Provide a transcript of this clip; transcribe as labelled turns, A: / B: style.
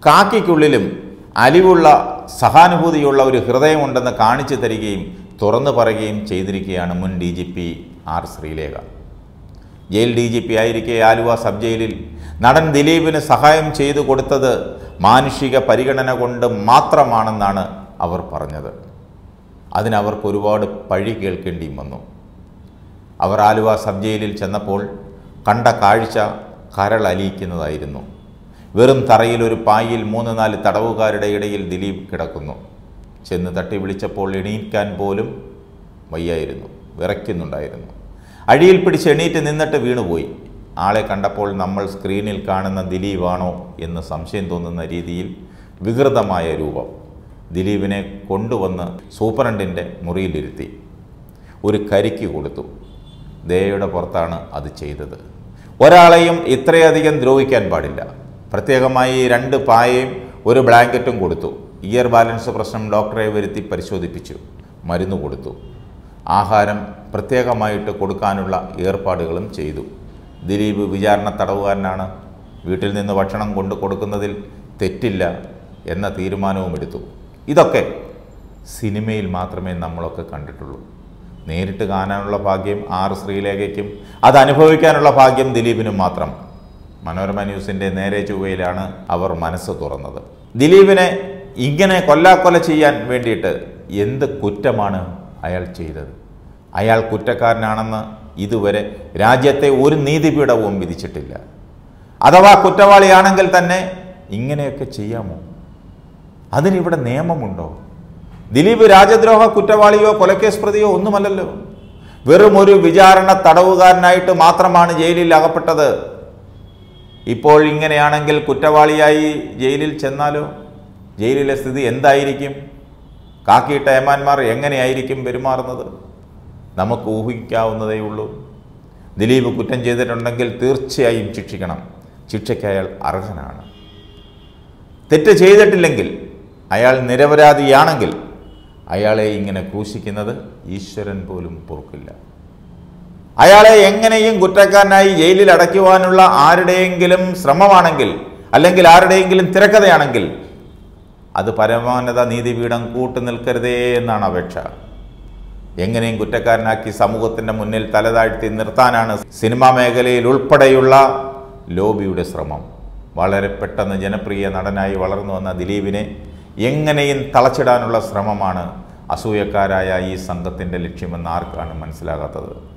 A: കാക്കിക്കുള്ളിലും അലിവുള്ള സഹാനുഭൂതിയുള്ള ഒരു ഹൃദയമുണ്ടെന്ന് കാണിച്ചു തരികയും തുറന്നു പറയുകയും ചെയ്തിരിക്കുകയാണ് മുൻ D G P R Sreelekha jail D G P ആയിരിക്കെ ആലുവ സബ് ജയിലിൽ നടൻ ദിലീപിന് സഹായം ചെയ്തു കൊടുത്തത് മാനുഷിക പരിഗണന കൊണ്ട് മാത്രമാണെന്നാണ് അവർ പറഞ്ഞത് അതിനവർക്ക് ഒരുപാട് പഴി കേൾക്കേണ്ടിയും വന്നു അവർ ആലുവ സബ് ജയിലിൽ ചെന്നപ്പോൾ കണ്ട കാഴ്ച കരളലിയിക്കുന്നതായിരുന്നു വെറും തറയിൽ ഒരു പായിൽ മൂന്ന് നാല് തടവുകാരുടെ ഇടയിൽ ദിലീപ് കിടക്കുന്നു ചെന്ന് തട്ടി വിളിച്ചപ്പോൾ എണീക്കാൻ പോലും വയ്യായിരുന്നു വിറയ്ക്കുന്നുണ്ടായിരുന്നു അഴിയിൽ പിടിച്ച് എണീറ്റ് നിന്നിട്ട് വീണുപോയി ആളെ കണ്ടപ്പോൾ നമ്മൾ സ്ക്രീനിൽ കാണുന്ന ദിലീപാണോ എന്ന് സംശയം തോന്നുന്ന രീതിയിൽ വികൃതമായ രൂപം ദിലീപിനെ കൊണ്ടുവന്ന് സൂപ്രണ്ടിൻ്റെ മുറിയിലിരുത്തി ഒരു കരിക്ക് കൊടുത്തു ദയയുടെ പുറത്താണ് അത് ചെയ്തത് ഒരാളെയും ഇത്രയധികം ദ്രോഹിക്കാൻ പാടില്ല പ്രത്യേകമായി രണ്ട് പായയും ഒരു ബ്ലാങ്കറ്റും കൊടുത്തു ഇയർ ബാലൻസ് പ്രശ്നം ഡോക്ടറെ വരുത്തി പരിശോധിപ്പിച്ചു മരുന്ന് കൊടുത്തു ആഹാരം പ്രത്യേകമായിട്ട് കൊടുക്കാനുള്ള ഏർപ്പാടുകളും ചെയ്തു ദിലീപ് വിചാരണ തടവുകാരനാണ് വീട്ടിൽ നിന്ന് ഭക്ഷണം കൊണ്ടു കൊടുക്കുന്നതിൽ തെറ്റില്ല എന്ന തീരുമാനവും എടുത്തു ഇതൊക്കെ സിനിമയിൽ മാത്രമേ നമ്മളൊക്കെ കണ്ടിട്ടുള്ളൂ നേരിട്ട് കാണാനുള്ള ഭാഗ്യം ആർ ശ്രീലേഖയ്ക്കും അത് അനുഭവിക്കാനുള്ള ഭാഗ്യം ദിലീപിനും മാത്രം മനോരമ ന്യൂസിൻ്റെ നേരെ ചൊവ്വയിലാണ് അവർ മനസ്സ് തുറന്നത് ദിലീപിനെ ഇങ്ങനെ കൊല്ലാക്കൊല ചെയ്യാൻ വേണ്ടിയിട്ട് എന്ത് കുറ്റമാണ് അയാൾ ചെയ്തത് അയാൾ കുറ്റക്കാരനാണെന്ന് ഇതുവരെ രാജ്യത്തെ ഒരു നീതിപീഠവും വിധിച്ചിട്ടില്ല അഥവാ കുറ്റവാളിയാണെങ്കിൽ തന്നെ ഇങ്ങനെയൊക്കെ ചെയ്യാമോ അതിനിവിടെ നിയമമുണ്ടോ ദിലീപ് രാജദ്രോഹ കുറ്റവാളിയോ കൊലക്കേസ് പ്രതിയോ ഒന്നുമല്ലല്ലോ വെറും ഒരു വിചാരണ തടവുകാരനായിട്ട് മാത്രമാണ് ജയിലിൽ അകപ്പെട്ടത് ഇപ്പോൾ ഇങ്ങനെയാണെങ്കിൽ കുറ്റവാളിയായി ജയിലിൽ ചെന്നാലോ ജയിലിലെ സ്ഥിതി എന്തായിരിക്കും കാക്കിയിട്ട ഏമാന്മാർ എങ്ങനെയായിരിക്കും പെരുമാറുന്നത് നമുക്ക് ഊഹിക്കാവുന്നതേ ഉള്ളൂ ദിലീപ് കുറ്റം ചെയ്തിട്ടുണ്ടെങ്കിൽ തീർച്ചയായും ശിക്ഷിക്കണം ശിക്ഷയ്ക്ക് അയാൾ അർഹനാണ് തെറ്റ് ചെയ്തിട്ടില്ലെങ്കിൽ അയാൾ നിരപരാധിയാണെങ്കിൽ അയാളെ ഇങ്ങനെ ക്രൂശിക്കുന്നത് ഈശ്വരൻ പോലും പൊറുക്കില്ല അയാളെ എങ്ങനെയും കുറ്റക്കാരനായി ജയിലിൽ അടയ്ക്കുവാനുള്ള ആരുടെയെങ്കിലും ശ്രമമാണെങ്കിൽ അല്ലെങ്കിൽ ആരുടെയെങ്കിലും തിരക്കഥയാണെങ്കിൽ അത് പരമോന്നത നീതിപീഠം കൂട്ടു നിൽക്കരുതേ എന്നാണ് അപേക്ഷ എങ്ങനെയും കുറ്റക്കാരനാക്കി സമൂഹത്തിൻ്റെ മുന്നിൽ തലതാഴ്ത്തി നിർത്താനാണ് സിനിമാ മേഖലയിൽ ഉൾപ്പെടെയുള്ള ലോബിയുടെ ശ്രമം വളരെ പെട്ടെന്ന് ജനപ്രിയ നടനായി വളർന്നു വന്ന ദിലീപിനെ എങ്ങനെയും തളച്ചിടാനുള്ള ശ്രമമാണ് അസൂയക്കാരായ ഈ സംഘത്തിൻ്റെ ലക്ഷ്യമെന്ന് ആർക്കാണ് മനസ്സിലാകാത്തത്